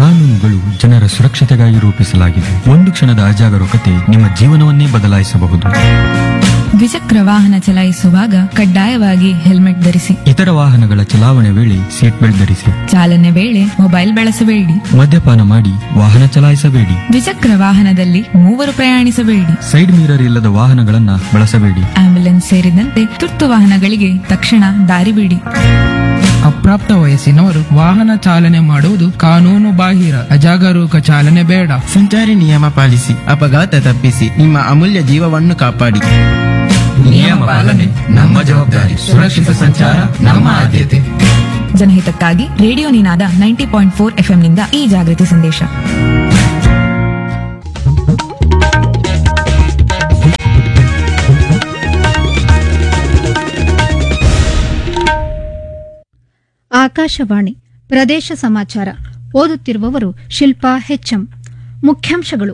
ಕಾನೂನುಗಳು ಜನರ ಸುರಕ್ಷತೆಗಾಗಿ ರೂಪಿಸಲಾಗಿದೆ ಒಂದು ಕ್ಷಣದ ಅಜಾಗರೂಕತೆ ನಿಮ್ಮ ಜೀವನವನ್ನೇ ಬದಲಾಯಿಸಬಹುದು ದ್ವಿಚಕ್ರ ವಾಹನ ಚಲಾಯಿಸುವಾಗ ಕಡ್ಡಾಯವಾಗಿ ಹೆಲ್ಮೆಟ್ ಧರಿಸಿ ಇತರ ವಾಹನಗಳ ಚಲಾವಣೆ ವೇಳೆ ಸೀಟ್ ಬೆಲ್ಟ್ ಧರಿಸಿ ಚಾಲನೆ ವೇಳೆ ಮೊಬೈಲ್ ಬಳಸಬೇಡಿ ಮದ್ಯಪಾನ ಮಾಡಿ ವಾಹನ ಚಲಾಯಿಸಬೇಡಿ ದ್ವಿಚಕ್ರ ವಾಹನದಲ್ಲಿ ಮೂವರು ಪ್ರಯಾಣಿಸಬೇಡಿ ಸೈಡ್ ಮಿರರ್ ಇಲ್ಲದ ವಾಹನಗಳನ್ನ ಬಳಸಬೇಡಿ ಆಂಬ್ಯುಲೆನ್ಸ್ ಸೇರಿದಂತೆ ತುರ್ತು ವಾಹನಗಳಿಗೆ ತಕ್ಷಣ ದಾರಿ ಬಿಡಿ ಅಪ್ರಾಪ್ತ ವಯಸ್ಸಿನವರು ವಾಹನ ಚಾಲನೆ ಮಾಡುವುದು ಕಾನೂನು ಬಾಹಿರ ಅಜಾಗರೂಕ ಚಾಲನೆ ಬೇಡ ಸಂಚಾರಿ ನಿಯಮ ಪಾಲಿಸಿ ಅಪಘಾತ ತಪ್ಪಿಸಿ ನಿಮ್ಮ ಅಮೂಲ್ಯ ಜೀವವನ್ನು ಕಾಪಾಡಿ ನಿಯಮ ಪಾಲನೆ ನಮ್ಮ ಜವಾಬ್ದಾರಿ ಸುರಕ್ಷಿತ ಸಂಚಾರ ನಮ್ಮ ಆದ್ಯತೆ ಜನಹಿತಕ್ಕಾಗಿ radio Ninada ninety point four ಎಫ್ಎಂನಿಂದ ಈ ಜಾಗೃತಿ ಸಂದೇಶ ಆಕಾಶವಾಣಿ ಪ್ರದೇಶ ಸಮಾಚಾರ ಓದುತ್ತಿರುವವರು ಶಿಲ್ಪಾ ಹೆಚ್ಎಂ ಮುಖ್ಯಾಂಶಗಳು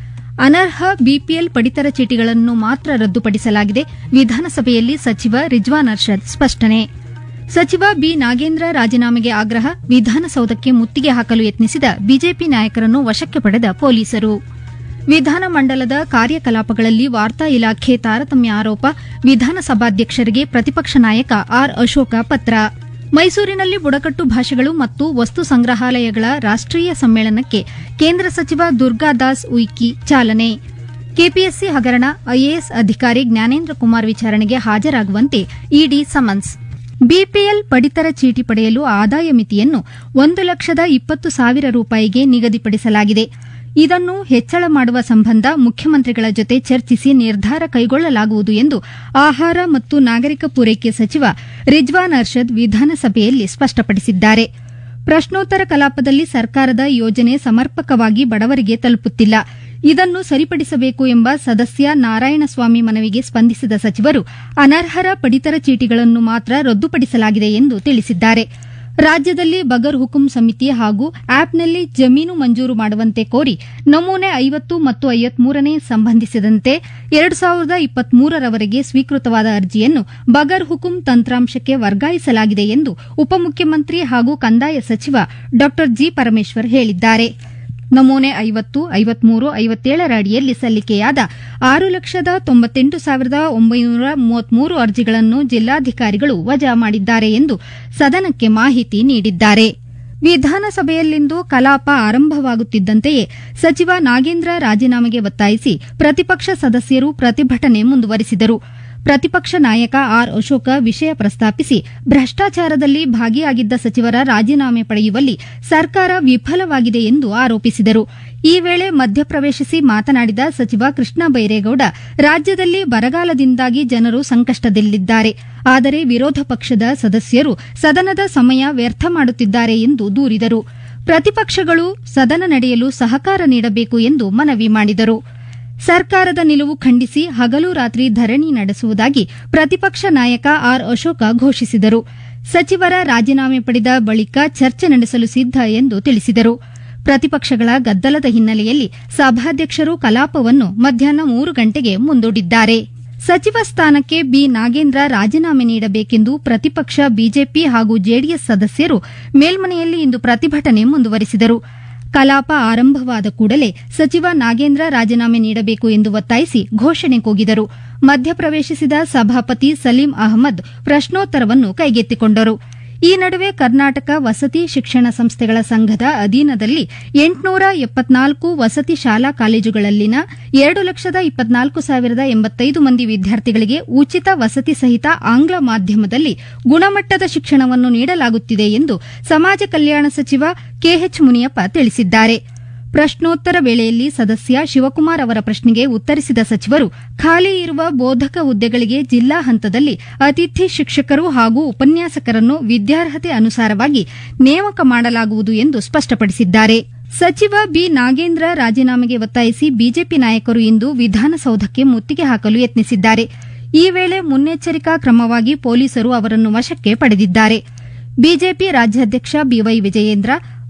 ಅನರ್ಹ ಬಿಪಿಎಲ್ ಪಡಿತರ ಚೀಟಿಗಳನ್ನು ಮಾತ್ರ ರದ್ದುಪಡಿಸಲಾಗಿದೆ ವಿಧಾನಸಭೆಯಲ್ಲಿ ಸಚಿವ ರಿಜ್ವಾನ್ ಅರ್ಷದ್ ಸ್ಪಷ್ಟನೆ ಸಚಿವ ಬಿ ನಾಗೇಂದ್ರ ರಾಜೀನಾಮೆಗೆ ಆಗ್ರಹ ವಿಧಾನಸೌಧಕ್ಕೆ ಮುತ್ತಿಗೆ ಹಾಕಲು ಯತ್ನಿಸಿದ ಬಿಜೆಪಿ ನಾಯಕರನ್ನು ವಶಕ್ಕೆ ಪಡೆದ ಪೊಲೀಸರು ವಿಧಾನಮಂಡಲದ ಕಾರ್ಯಕಲಾಪಗಳಲ್ಲಿ ವಾರ್ತಾ ಇಲಾಖೆ ತಾರತಮ್ಯ ಆರೋಪ ವಿಧಾನಸಭಾಧ್ಯಕ್ಷರಿಗೆ ಪ್ರತಿಪಕ್ಷ ನಾಯಕ ಆರ್ ಅಶೋಕ ಪತ್ರ ಮೈಸೂರಿನಲ್ಲಿ ಬುಡಕಟ್ಟು ಭಾಷೆಗಳು ಮತ್ತು ವಸ್ತು ಸಂಗ್ರಹಾಲಯಗಳ ರಾಷ್ಟೀಯ ಸಮ್ಮೇಳನಕ್ಕೆ ಕೇಂದ್ರ ಸಚಿವ ದುರ್ಗಾದಾಸ್ ಉಯ್ಕಿ ಚಾಲನೆ ಕೆಪಿಎಸ್ಸಿ ಹಗರಣ ಐಎಎಸ್ ಅಧಿಕಾರಿ ಜ್ಞಾನೇಂದ್ರ ಕುಮಾರ್ ವಿಚಾರಣೆಗೆ ಹಾಜರಾಗುವಂತೆ ಇಡಿ ಸಮನ್ಸ್ ಬಿಪಿಎಲ್ ಪಡಿತರ ಚೀಟಿ ಪಡೆಯಲು ಆದಾಯ ಮಿತಿಯನ್ನು ಒಂದು ಲಕ್ಷದ ಇಪ್ಪತ್ತು ಸಾವಿರ ರೂಪಾಯಿಗೆ ನಿಗದಿಪಡಿಸಲಾಗಿದೆ ಇದನ್ನು ಹೆಚ್ಚಳ ಮಾಡುವ ಸಂಬಂಧ ಮುಖ್ಯಮಂತ್ರಿಗಳ ಜೊತೆ ಚರ್ಚಿಸಿ ನಿರ್ಧಾರ ಕೈಗೊಳ್ಳಲಾಗುವುದು ಎಂದು ಆಹಾರ ಮತ್ತು ನಾಗರಿಕ ಪೂರೈಕೆ ಸಚಿವ ರಿಜ್ವಾನ್ ಅರ್ಷದ್ ವಿಧಾನಸಭೆಯಲ್ಲಿ ಸ್ಪಷ್ಟಪಡಿಸಿದ್ದಾರೆ ಪ್ರಶ್ನೋತ್ತರ ಕಲಾಪದಲ್ಲಿ ಸರ್ಕಾರದ ಯೋಜನೆ ಸಮರ್ಪಕವಾಗಿ ಬಡವರಿಗೆ ತಲುಪುತ್ತಿಲ್ಲ ಇದನ್ನು ಸರಿಪಡಿಸಬೇಕು ಎಂಬ ಸದಸ್ಯ ನಾರಾಯಣಸ್ವಾಮಿ ಮನವಿಗೆ ಸ್ಪಂದಿಸಿದ ಸಚಿವರು ಅನರ್ಹರ ಪಡಿತರ ಚೀಟಿಗಳನ್ನು ಮಾತ್ರ ರದ್ದುಪಡಿಸಲಾಗಿದೆ ಎಂದು ತಿಳಿಸಿದ್ದಾರೆ ರಾಜ್ಯದಲ್ಲಿ ಬಗರ್ ಹುಕುಂ ಸಮಿತಿ ಹಾಗೂ ಆಪ್ನಲ್ಲಿ ಜಮೀನು ಮಂಜೂರು ಮಾಡುವಂತೆ ಕೋರಿ ನಮೂನೆ ಐವತ್ತು ಮತ್ತು ಐವತ್ಮೂರನೇ ಸಂಬಂಧಿಸಿದಂತೆ ಎರಡು ಸಾವಿರದ ಇಪ್ಪತ್ಮೂರರವರೆಗೆ ಸ್ವೀಕೃತವಾದ ಅರ್ಜಿಯನ್ನು ಬಗರ್ ಹುಕುಂ ತಂತ್ರಾಂಶಕ್ಕೆ ವರ್ಗಾಯಿಸಲಾಗಿದೆ ಎಂದು ಉಪಮುಖ್ಯಮಂತ್ರಿ ಹಾಗೂ ಕಂದಾಯ ಸಚಿವ ಡಾ ಜಿ ಪರಮೇಶ್ವರ್ ಹೇಳಿದ್ದಾರೆ ನಮೂನೆ ಐವತ್ತು ಐವತ್ಮೂರು ಐವತ್ತೇಳರ ಅಡಿಯಲ್ಲಿ ಸಲ್ಲಿಕೆಯಾದ ಆರು ಲಕ್ಷದ ತೊಂಬತ್ತೆಂಟು ಸಾವಿರದ ಒಂಬೈನೂರ ಮೂವತ್ಮೂರು ಅರ್ಜಿಗಳನ್ನು ಜಿಲ್ಲಾಧಿಕಾರಿಗಳು ವಜಾ ಮಾಡಿದ್ದಾರೆ ಎಂದು ಸದನಕ್ಕೆ ಮಾಹಿತಿ ನೀಡಿದ್ದಾರೆ ವಿಧಾನಸಭೆಯಲ್ಲಿಂದು ಕಲಾಪ ಆರಂಭವಾಗುತ್ತಿದ್ದಂತೆಯೇ ಸಚಿವ ನಾಗೇಂದ್ರ ರಾಜೀನಾಮೆಗೆ ಒತ್ತಾಯಿಸಿ ಪ್ರತಿಪಕ್ಷ ಸದಸ್ಯರು ಪ್ರತಿಭಟನೆ ಮುಂದುವರೆಸಿದರು ಪ್ರತಿಪಕ್ಷ ನಾಯಕ ಆರ್ ಅಶೋಕ ವಿಷಯ ಪ್ರಸ್ತಾಪಿಸಿ ಭ್ರಷ್ಟಾಚಾರದಲ್ಲಿ ಭಾಗಿಯಾಗಿದ್ದ ಸಚಿವರ ರಾಜೀನಾಮೆ ಪಡೆಯುವಲ್ಲಿ ಸರ್ಕಾರ ವಿಫಲವಾಗಿದೆ ಎಂದು ಆರೋಪಿಸಿದರು ಈ ವೇಳೆ ಮಧ್ಯಪ್ರವೇಶಿಸಿ ಮಾತನಾಡಿದ ಸಚಿವ ಕೃಷ್ಣ ಬೈರೇಗೌಡ ರಾಜ್ಯದಲ್ಲಿ ಬರಗಾಲದಿಂದಾಗಿ ಜನರು ಸಂಕಷ್ಟದಲ್ಲಿದ್ದಾರೆ ಆದರೆ ವಿರೋಧ ಪಕ್ಷದ ಸದಸ್ಯರು ಸದನದ ಸಮಯ ವ್ಯರ್ಥ ಮಾಡುತ್ತಿದ್ದಾರೆ ಎಂದು ದೂರಿದರು ಪ್ರತಿಪಕ್ಷಗಳು ಸದನ ನಡೆಯಲು ಸಹಕಾರ ನೀಡಬೇಕು ಎಂದು ಮನವಿ ಮಾಡಿದರು ಸರ್ಕಾರದ ನಿಲುವು ಖಂಡಿಸಿ ಹಗಲು ರಾತ್ರಿ ಧರಣಿ ನಡೆಸುವುದಾಗಿ ಪ್ರತಿಪಕ್ಷ ನಾಯಕ ಆರ್ ಅಶೋಕ ಘೋಷಿಸಿದರು ಸಚಿವರ ರಾಜೀನಾಮೆ ಪಡೆದ ಬಳಿಕ ಚರ್ಚೆ ನಡೆಸಲು ಸಿದ್ದ ಎಂದು ತಿಳಿಸಿದರು ಪ್ರತಿಪಕ್ಷಗಳ ಗದ್ದಲದ ಹಿನ್ನೆಲೆಯಲ್ಲಿ ಸಭಾಧ್ಯಕ್ಷರು ಕಲಾಪವನ್ನು ಮಧ್ಯಾಹ್ನ ಮೂರು ಗಂಟೆಗೆ ಮುಂದೂಡಿದ್ದಾರೆ ಸಚಿವ ಸ್ಥಾನಕ್ಕೆ ಬಿ ನಾಗೇಂದ್ರ ರಾಜೀನಾಮೆ ನೀಡಬೇಕೆಂದು ಪ್ರತಿಪಕ್ಷ ಬಿಜೆಪಿ ಹಾಗೂ ಜೆಡಿಎಸ್ ಸದಸ್ಯರು ಮೇಲ್ಮನೆಯಲ್ಲಿ ಇಂದು ಪ್ರತಿಭಟನೆ ಮುಂದುವರೆಸಿದರು ಕಲಾಪ ಆರಂಭವಾದ ಕೂಡಲೇ ಸಚಿವ ನಾಗೇಂದ್ರ ರಾಜೀನಾಮೆ ನೀಡಬೇಕು ಎಂದು ಒತ್ತಾಯಿಸಿ ಘೋಷಣೆ ಕೂಗಿದರು ಮಧ್ಯಪ್ರವೇಶಿಸಿದ ಸಭಾಪತಿ ಸಲೀಂ ಅಹಮದ್ ಪ್ರಶ್ನೋತ್ತರವನ್ನು ಕೈಗೆತ್ತಿಕೊಂಡರು ಈ ನಡುವೆ ಕರ್ನಾಟಕ ವಸತಿ ಶಿಕ್ಷಣ ಸಂಸ್ಥೆಗಳ ಸಂಘದ ಅಧೀನದಲ್ಲಿ ಎಂಟುನೂರ ಎಪ್ಪತ್ನಾಲ್ಕು ವಸತಿ ಶಾಲಾ ಕಾಲೇಜುಗಳಲ್ಲಿನ ಎರಡು ಲಕ್ಷದ ಇಪ್ಪತ್ನಾಲ್ಕು ಸಾವಿರದ ಎಂಬತ್ತೈದು ಮಂದಿ ವಿದ್ಯಾರ್ಥಿಗಳಿಗೆ ಉಚಿತ ವಸತಿ ಸಹಿತ ಆಂಗ್ಲ ಮಾಧ್ಯಮದಲ್ಲಿ ಗುಣಮಟ್ಟದ ಶಿಕ್ಷಣವನ್ನು ನೀಡಲಾಗುತ್ತಿದೆ ಎಂದು ಸಮಾಜ ಕಲ್ಯಾಣ ಸಚಿವ ಕೆಎಚ್ ಮುನಿಯಪ್ಪ ತಿಳಿಸಿದ್ದಾರೆ ಪ್ರಶ್ನೋತ್ತರ ವೇಳೆಯಲ್ಲಿ ಸದಸ್ಯ ಶಿವಕುಮಾರ್ ಅವರ ಪ್ರಶ್ನೆಗೆ ಉತ್ತರಿಸಿದ ಸಚಿವರು ಖಾಲಿ ಇರುವ ಬೋಧಕ ಹುದ್ದೆಗಳಿಗೆ ಜಿಲ್ಲಾ ಹಂತದಲ್ಲಿ ಅತಿಥಿ ಶಿಕ್ಷಕರು ಹಾಗೂ ಉಪನ್ಯಾಸಕರನ್ನು ವಿದ್ಯಾರ್ಹತೆ ಅನುಸಾರವಾಗಿ ನೇಮಕ ಮಾಡಲಾಗುವುದು ಎಂದು ಸ್ಪಷ್ಟಪಡಿಸಿದ್ದಾರೆ ಸಚಿವ ಬಿ ನಾಗೇಂದ್ರ ರಾಜೀನಾಮೆಗೆ ಒತ್ತಾಯಿಸಿ ಬಿಜೆಪಿ ನಾಯಕರು ಇಂದು ವಿಧಾನಸೌಧಕ್ಕೆ ಮುತ್ತಿಗೆ ಹಾಕಲು ಯತ್ನಿಸಿದ್ದಾರೆ ಈ ವೇಳೆ ಮುನ್ನೆಚ್ಚರಿಕಾ ಕ್ರಮವಾಗಿ ಪೊಲೀಸರು ಅವರನ್ನು ವಶಕ್ಕೆ ಪಡೆದಿದ್ದಾರೆ ಬಿಜೆಪಿ ರಾಜ್ಯಾಧ್ಯಕ್ಷ ಬಿವೈ ವಿಜಯೇಂದ್ರ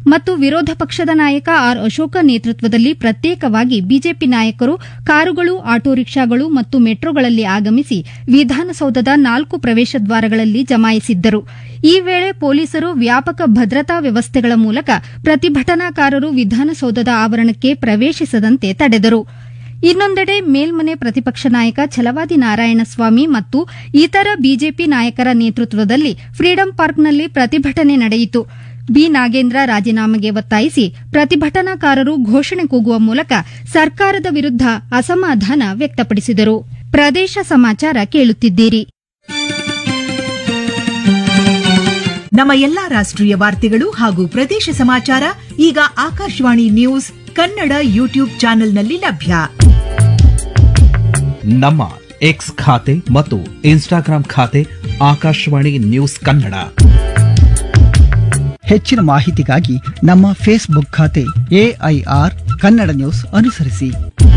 ಮತ್ತು ವಿರೋಧ ಪಕ್ಷದ ನಾಯಕ ಆರ್ ಅಶೋಕ ನೇತೃತ್ವದಲ್ಲಿ ಪ್ರತ್ಯೇಕವಾಗಿ ಬಿಜೆಪಿ ನಾಯಕರು ಕಾರುಗಳು ಆಟೋ ರಿಕ್ಷಾಗಳು ಮತ್ತು ಮೆಟ್ರೋಗಳಲ್ಲಿ ಆಗಮಿಸಿ ವಿಧಾನಸೌಧದ ನಾಲ್ಕು ಪ್ರವೇಶ ದ್ವಾರಗಳಲ್ಲಿ ಜಮಾಯಿಸಿದ್ದರು ಈ ವೇಳೆ ಪೊಲೀಸರು ವ್ಯಾಪಕ ಭದ್ರತಾ ವ್ಯವಸ್ಥೆಗಳ ಮೂಲಕ ಪ್ರತಿಭಟನಾಕಾರರು ವಿಧಾನಸೌಧದ ಆವರಣಕ್ಕೆ ಪ್ರವೇಶಿಸದಂತೆ ತಡೆದರು ಇನ್ನೊಂದೆಡೆ ಮೇಲ್ಮನೆ ಪ್ರತಿಪಕ್ಷ ನಾಯಕ ಛಲವಾದಿ ನಾರಾಯಣಸ್ವಾಮಿ ಮತ್ತು ಇತರ ಬಿಜೆಪಿ ನಾಯಕರ ನೇತೃತ್ವದಲ್ಲಿ ಫ್ರೀಡಂ ಪಾರ್ಕ್ನಲ್ಲಿ ಪ್ರತಿಭಟನೆ ನಡೆಯಿತು ಬಿ ನಾಗೇಂದ್ರ ರಾಜೀನಾಮೆಗೆ ಒತ್ತಾಯಿಸಿ ಪ್ರತಿಭಟನಾಕಾರರು ಘೋಷಣೆ ಕೂಗುವ ಮೂಲಕ ಸರ್ಕಾರದ ವಿರುದ್ಧ ಅಸಮಾಧಾನ ವ್ಯಕ್ತಪಡಿಸಿದರು ಪ್ರದೇಶ ಸಮಾಚಾರ ಕೇಳುತ್ತಿದ್ದೀರಿ ನಮ್ಮ ಎಲ್ಲಾ ರಾಷ್ಟ್ರೀಯ ವಾರ್ತೆಗಳು ಹಾಗೂ ಪ್ರದೇಶ ಸಮಾಚಾರ ಈಗ ಆಕಾಶವಾಣಿ ನ್ಯೂಸ್ ಕನ್ನಡ ಯೂಟ್ಯೂಬ್ ಚಾನೆಲ್ನಲ್ಲಿ ಲಭ್ಯ ನಮ್ಮ ಎಕ್ಸ್ ಖಾತೆ ಮತ್ತು ಇನ್ಸ್ಟಾಗ್ರಾಂ ಖಾತೆ ಆಕಾಶವಾಣಿ ನ್ಯೂಸ್ ಕನ್ನಡ ಹೆಚ್ಚಿನ ಮಾಹಿತಿಗಾಗಿ ನಮ್ಮ ಫೇಸ್ಬುಕ್ ಖಾತೆ ಎಐಆರ್ ಕನ್ನಡ ನ್ಯೂಸ್ ಅನುಸರಿಸಿ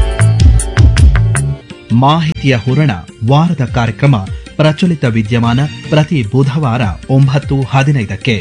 ಮಾಹಿತಿಯ ಹೂರಣ ವಾರದ ಕಾರ್ಯಕ್ರಮ ಪ್ರಚಲಿತ ವಿದ್ಯಮಾನ ಪ್ರತಿ ಬುಧವಾರ ಒಂಬತ್ತು ಹದಿನೈದಕ್ಕೆ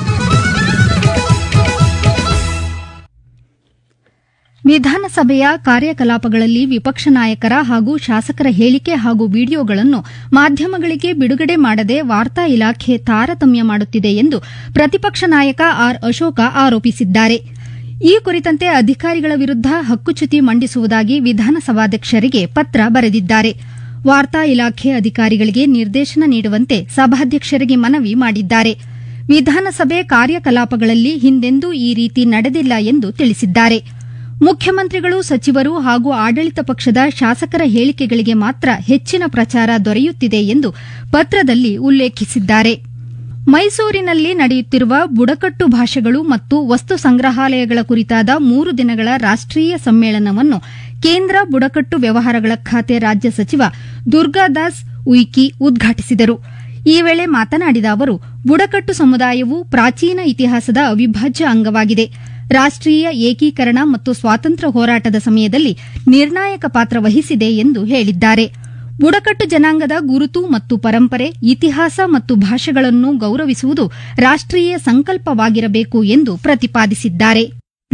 ವಿಧಾನಸಭೆಯ ಕಾರ್ಯಕಲಾಪಗಳಲ್ಲಿ ವಿಪಕ್ಷ ನಾಯಕರ ಹಾಗೂ ಶಾಸಕರ ಹೇಳಿಕೆ ಹಾಗೂ ವಿಡಿಯೋಗಳನ್ನು ಮಾಧ್ಯಮಗಳಿಗೆ ಬಿಡುಗಡೆ ಮಾಡದೆ ವಾರ್ತಾ ಇಲಾಖೆ ತಾರತಮ್ಯ ಮಾಡುತ್ತಿದೆ ಎಂದು ಪ್ರತಿಪಕ್ಷ ನಾಯಕ ಆರ್ ಅಶೋಕ ಆರೋಪಿಸಿದ್ದಾರೆ ಈ ಕುರಿತಂತೆ ಅಧಿಕಾರಿಗಳ ವಿರುದ್ಧ ಹಕ್ಕುಚ್ಯುತಿ ಮಂಡಿಸುವುದಾಗಿ ವಿಧಾನಸಭಾಧ್ಯಕ್ಷರಿಗೆ ಪತ್ರ ಬರೆದಿದ್ದಾರೆ ವಾರ್ತಾ ಇಲಾಖೆ ಅಧಿಕಾರಿಗಳಿಗೆ ನಿರ್ದೇಶನ ನೀಡುವಂತೆ ಸಭಾಧ್ಯಕ್ಷರಿಗೆ ಮನವಿ ಮಾಡಿದ್ದಾರೆ ವಿಧಾನಸಭೆ ಕಾರ್ಯಕಲಾಪಗಳಲ್ಲಿ ಹಿಂದೆಂದೂ ಈ ರೀತಿ ನಡೆದಿಲ್ಲ ಎಂದು ತಿಳಿಸಿದ್ದಾರೆ ಮುಖ್ಯಮಂತ್ರಿಗಳು ಸಚಿವರು ಹಾಗೂ ಆಡಳಿತ ಪಕ್ಷದ ಶಾಸಕರ ಹೇಳಿಕೆಗಳಿಗೆ ಮಾತ್ರ ಹೆಚ್ಚಿನ ಪ್ರಚಾರ ದೊರೆಯುತ್ತಿದೆ ಎಂದು ಪತ್ರದಲ್ಲಿ ಉಲ್ಲೇಖಿಸಿದ್ದಾರೆ ಮೈಸೂರಿನಲ್ಲಿ ನಡೆಯುತ್ತಿರುವ ಬುಡಕಟ್ಟು ಭಾಷೆಗಳು ಮತ್ತು ವಸ್ತು ಸಂಗ್ರಹಾಲಯಗಳ ಕುರಿತಾದ ಮೂರು ದಿನಗಳ ರಾಷ್ಟೀಯ ಸಮ್ಮೇಳನವನ್ನು ಕೇಂದ್ರ ಬುಡಕಟ್ಟು ವ್ಯವಹಾರಗಳ ಖಾತೆ ರಾಜ್ಯ ಸಚಿವ ದುರ್ಗಾದಾಸ್ ಉಯಿಕಿ ಉದ್ಘಾಟಿಸಿದರು ಈ ವೇಳೆ ಮಾತನಾಡಿದ ಅವರು ಬುಡಕಟ್ಟು ಸಮುದಾಯವು ಪ್ರಾಚೀನ ಇತಿಹಾಸದ ಅವಿಭಾಜ್ಯ ಅಂಗವಾಗಿದೆ ರಾಷ್ಟೀಯ ಏಕೀಕರಣ ಮತ್ತು ಸ್ವಾತಂತ್ರ್ಯ ಹೋರಾಟದ ಸಮಯದಲ್ಲಿ ನಿರ್ಣಾಯಕ ಪಾತ್ರ ವಹಿಸಿದೆ ಎಂದು ಹೇಳಿದ್ದಾರೆ ಬುಡಕಟ್ಟು ಜನಾಂಗದ ಗುರುತು ಮತ್ತು ಪರಂಪರೆ ಇತಿಹಾಸ ಮತ್ತು ಭಾಷೆಗಳನ್ನು ಗೌರವಿಸುವುದು ರಾಷ್ಟೀಯ ಸಂಕಲ್ಪವಾಗಿರಬೇಕು ಎಂದು ಪ್ರತಿಪಾದಿಸಿದ್ದಾರೆ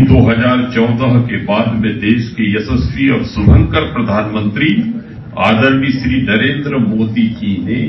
2014 के बाद में देश के यशस्वी और शुभंकर प्रधानमंत्री आदरणीय श्री नरेंद्र मोदी जी ने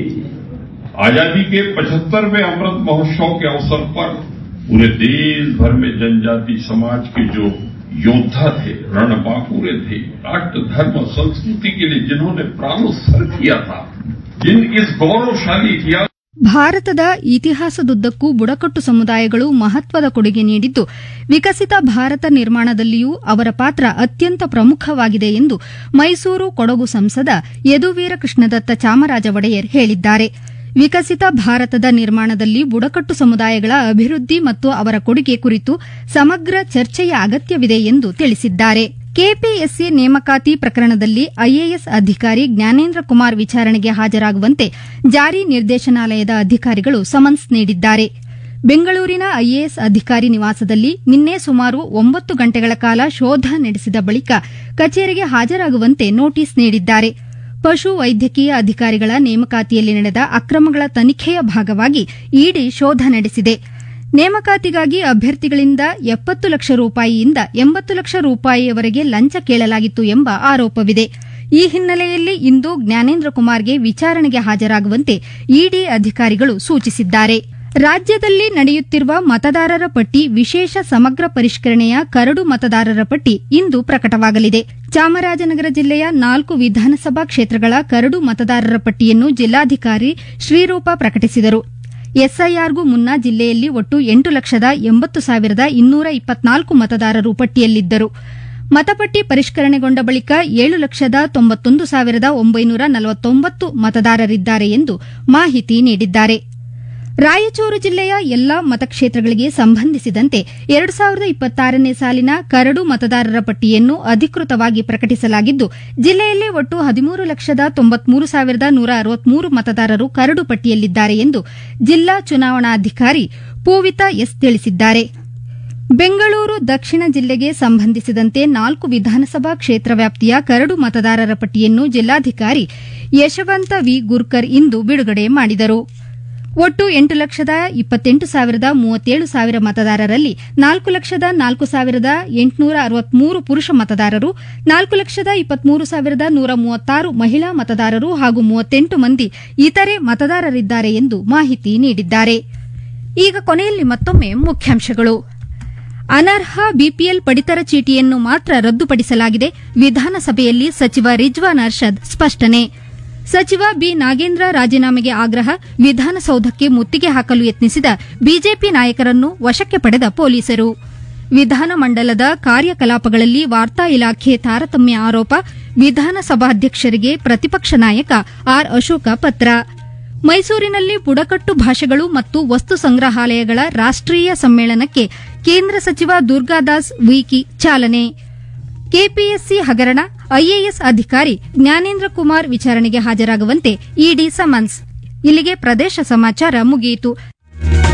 आजादी के 75वें अमृत महोत्सव के अवसर पर पूरे देश भर में जनजाति समाज के जो योद्धा थे रणबांकुरे थे राष्ट्र धर्म और संस्कृति के लिए जिन्होंने प्राणोत्सर्ग किया था जिन इस गौरवशाली इतिहास ಭಾರತದ ಇತಿಹಾಸದುದ್ದಕ್ಕೂ ಬುಡಕಟ್ಟು ಸಮುದಾಯಗಳು ಮಹತ್ವದ ಕೊಡುಗೆ ನೀಡಿದ್ದು ವಿಕಸಿತ ಭಾರತ ನಿರ್ಮಾಣದಲ್ಲಿಯೂ ಅವರ ಪಾತ್ರ ಅತ್ಯಂತ ಪ್ರಮುಖವಾಗಿದೆ ಎಂದು ಮೈಸೂರು ಕೊಡಗು ಸಂಸದ ಯದುವೀರ ಕೃಷ್ಣದತ್ತ ಚಾಮರಾಜ ಒಡೆಯರ್ ಹೇಳಿದ್ದಾರೆ ವಿಕಸಿತ ಭಾರತದ ನಿರ್ಮಾಣದಲ್ಲಿ ಬುಡಕಟ್ಟು ಸಮುದಾಯಗಳ ಅಭಿವೃದ್ಧಿ ಮತ್ತು ಅವರ ಕೊಡುಗೆ ಕುರಿತು ಸಮಗ್ರ ಚರ್ಚೆಯ ಅಗತ್ಯವಿದೆ ಎಂದು ತಿಳಿಸಿದ್ದಾರೆ ಕೆಪಿಎಸ್ಸಿ ನೇಮಕಾತಿ ಪ್ರಕರಣದಲ್ಲಿ ಐಎಎಸ್ ಅಧಿಕಾರಿ ಜ್ಞಾನೇಂದ್ರ ಕುಮಾರ್ ವಿಚಾರಣೆಗೆ ಹಾಜರಾಗುವಂತೆ ಜಾರಿ ನಿರ್ದೇಶನಾಲಯದ ಅಧಿಕಾರಿಗಳು ಸಮನ್ಸ್ ನೀಡಿದ್ದಾರೆ ಬೆಂಗಳೂರಿನ ಐಎಎಸ್ ಅಧಿಕಾರಿ ನಿವಾಸದಲ್ಲಿ ನಿನ್ನೆ ಸುಮಾರು ಒಂಬತ್ತು ಗಂಟೆಗಳ ಕಾಲ ಶೋಧ ನಡೆಸಿದ ಬಳಿಕ ಕಚೇರಿಗೆ ಹಾಜರಾಗುವಂತೆ ನೋಟಿಸ್ ನೀಡಿದ್ದಾರೆ ಪಶು ವೈದ್ಯಕೀಯ ಅಧಿಕಾರಿಗಳ ನೇಮಕಾತಿಯಲ್ಲಿ ನಡೆದ ಅಕ್ರಮಗಳ ತನಿಖೆಯ ಭಾಗವಾಗಿ ಇಡಿ ಶೋಧ ನಡೆಸಿದೆ ನೇಮಕಾತಿಗಾಗಿ ಅಭ್ಯರ್ಥಿಗಳಿಂದ ಎಪ್ಪತ್ತು ಲಕ್ಷ ರೂಪಾಯಿಯಿಂದ ಎಂಬತ್ತು ಲಕ್ಷ ರೂಪಾಯಿಯವರೆಗೆ ಲಂಚ ಕೇಳಲಾಗಿತ್ತು ಎಂಬ ಆರೋಪವಿದೆ ಈ ಹಿನ್ನೆಲೆಯಲ್ಲಿ ಇಂದು ಜ್ಞಾನೇಂದ್ರ ಕುಮಾರ್ಗೆ ವಿಚಾರಣೆಗೆ ಹಾಜರಾಗುವಂತೆ ಇಡಿ ಅಧಿಕಾರಿಗಳು ಸೂಚಿಸಿದ್ದಾರೆ ರಾಜ್ಯದಲ್ಲಿ ನಡೆಯುತ್ತಿರುವ ಮತದಾರರ ಪಟ್ಟಿ ವಿಶೇಷ ಸಮಗ್ರ ಪರಿಷ್ಕರಣೆಯ ಕರಡು ಮತದಾರರ ಪಟ್ಟಿ ಇಂದು ಪ್ರಕಟವಾಗಲಿದೆ ಚಾಮರಾಜನಗರ ಜಿಲ್ಲೆಯ ನಾಲ್ಕು ವಿಧಾನಸಭಾ ಕ್ಷೇತ್ರಗಳ ಕರಡು ಮತದಾರರ ಪಟ್ಟಿಯನ್ನು ಜಿಲ್ಲಾಧಿಕಾರಿ ಶ್ರೀರೂಪ ಪ್ರಕಟಿಸಿದರು ಎಸ್ಐಆರ್ಗೂ ಮುನ್ನ ಜಿಲ್ಲೆಯಲ್ಲಿ ಒಟ್ಟು ಎಂಟು ಲಕ್ಷದ ಎಂಬತ್ತು ಸಾವಿರದ ಇನ್ನೂರ ಇಪ್ಪತ್ನಾಲ್ಕು ಮತದಾರರು ಪಟ್ಟಿಯಲ್ಲಿದ್ದರು ಮತಪಟ್ಟಿ ಪರಿಷ್ಕರಣೆಗೊಂಡ ಬಳಿಕ ಏಳು ಲಕ್ಷದ ತೊಂಬತ್ತೊಂದು ಸಾವಿರದ ಒಂಬೈನೂರ ನಲವತ್ತೊಂಬತ್ತು ಮತದಾರರಿದ್ದಾರೆ ಎಂದು ಮಾಹಿತಿ ನೀಡಿದ್ದಾರೆ ರಾಯಚೂರು ಜಿಲ್ಲೆಯ ಎಲ್ಲಾ ಮತಕ್ಷೇತ್ರಗಳಿಗೆ ಸಂಬಂಧಿಸಿದಂತೆ ಎರಡು ಸಾವಿರದ ಇಪ್ಪತ್ತಾರನೇ ಸಾಲಿನ ಕರಡು ಮತದಾರರ ಪಟ್ಟಿಯನ್ನು ಅಧಿಕೃತವಾಗಿ ಪ್ರಕಟಿಸಲಾಗಿದ್ದು ಜಿಲ್ಲೆಯಲ್ಲಿ ಒಟ್ಟು ಹದಿಮೂರು ಲಕ್ಷದ ತೊಂಬತ್ಮೂರು ಸಾವಿರದ ನೂರ ಅರವತ್ಮೂರು ಮತದಾರರು ಕರಡು ಪಟ್ಟಿಯಲ್ಲಿದ್ದಾರೆ ಎಂದು ಜಿಲ್ಲಾ ಚುನಾವಣಾಧಿಕಾರಿ ಪೂವಿತಾ ಎಸ್ ತಿಳಿಸಿದ್ದಾರೆ ಬೆಂಗಳೂರು ದಕ್ಷಿಣ ಜಿಲ್ಲೆಗೆ ಸಂಬಂಧಿಸಿದಂತೆ ನಾಲ್ಕು ವಿಧಾನಸಭಾ ಕ್ಷೇತ್ರ ವ್ಯಾಪ್ತಿಯ ಕರಡು ಮತದಾರರ ಪಟ್ಟಿಯನ್ನು ಜಿಲ್ಲಾಧಿಕಾರಿ ಯಶವಂತ ವಿ ಗುರ್ಕರ್ ಇಂದು ಬಿಡುಗಡೆ ಮಾಡಿದರು ಒಟ್ಟು ಎಂಟು ಲಕ್ಷದ ಇಪ್ಪತ್ತೆಂಟು ಸಾವಿರದ ಮೂವತ್ತೇಳು ಸಾವಿರ ಮತದಾರರಲ್ಲಿ ನಾಲ್ಕು ಲಕ್ಷದ ನಾಲ್ಕು ಸಾವಿರದ ಎಂಟುನೂರ ಅರವತ್ಮೂರು ಪುರುಷ ಮತದಾರರು ನಾಲ್ಕು ಲಕ್ಷದ ಇಪ್ಪತ್ಮೂರು ಸಾವಿರದ ನೂರ ಮೂವತ್ತಾರು ಮಹಿಳಾ ಮತದಾರರು ಹಾಗೂ ಮೂವತ್ತೆಂಟು ಮಂದಿ ಇತರೆ ಮತದಾರರಿದ್ದಾರೆ ಎಂದು ಮಾಹಿತಿ ನೀಡಿದ್ದಾರೆ ಈಗ ಕೊನೆಯಲ್ಲಿ ಮತ್ತೊಮ್ಮೆ ಮುಖ್ಯಾಂಶಗಳು ಅನರ್ಹ ಬಿಪಿಎಲ್ ಪಡಿತರ ಚೀಟಿಯನ್ನು ಮಾತ್ರ ರದ್ದುಪಡಿಸಲಾಗಿದೆ ವಿಧಾನಸಭೆಯಲ್ಲಿ ಸಚಿವ ರಿಜ್ವಾನ್ ಅರ್ಷದ್ ಸ್ಪಷ್ಟನೆ ಸಚಿವ ಬಿ ನಾಗೇಂದ್ರ ರಾಜೀನಾಮೆಗೆ ಆಗ್ರಹ ವಿಧಾನಸೌಧಕ್ಕೆ ಮುತ್ತಿಗೆ ಹಾಕಲು ಯತ್ನಿಸಿದ ಬಿಜೆಪಿ ನಾಯಕರನ್ನು ವಶಕ್ಕೆ ಪಡೆದ ಪೊಲೀಸರು ವಿಧಾನಮಂಡಲದ ಕಾರ್ಯಕಲಾಪಗಳಲ್ಲಿ ವಾರ್ತಾ ಇಲಾಖೆ ತಾರತಮ್ಯ ಆರೋಪ ವಿಧಾನಸಭಾಧ್ಯಕ್ಷರಿಗೆ ಪ್ರತಿಪಕ್ಷ ನಾಯಕ ಆರ್ ಅಶೋಕ ಪತ್ರ ಮೈಸೂರಿನಲ್ಲಿ ಬುಡಕಟ್ಟು ಭಾಷೆಗಳು ಮತ್ತು ವಸ್ತು ಸಂಗ್ರಹಾಲಯಗಳ ರಾಷ್ಟೀಯ ಸಮ್ಮೇಳನಕ್ಕೆ ಕೇಂದ್ರ ಸಚಿವ ದುರ್ಗಾದಾಸ್ ಉಯಿಕಿ ಚಾಲನೆ ಕೆಪಿಎಸ್ಸಿ ಹಗರಣ ಐಎಎಸ್ ಅಧಿಕಾರಿ ಜ್ಞಾನೇಂದ್ರ ಕುಮಾರ್ ವಿಚಾರಣೆಗೆ ಹಾಜರಾಗುವಂತೆ ಇಡಿ ಸಮನ್ಸ್ ಇಲ್ಲಿಗೆ ಪ್ರದೇಶ ಸಮಾಚಾರ ಮುಗಿಯಿತು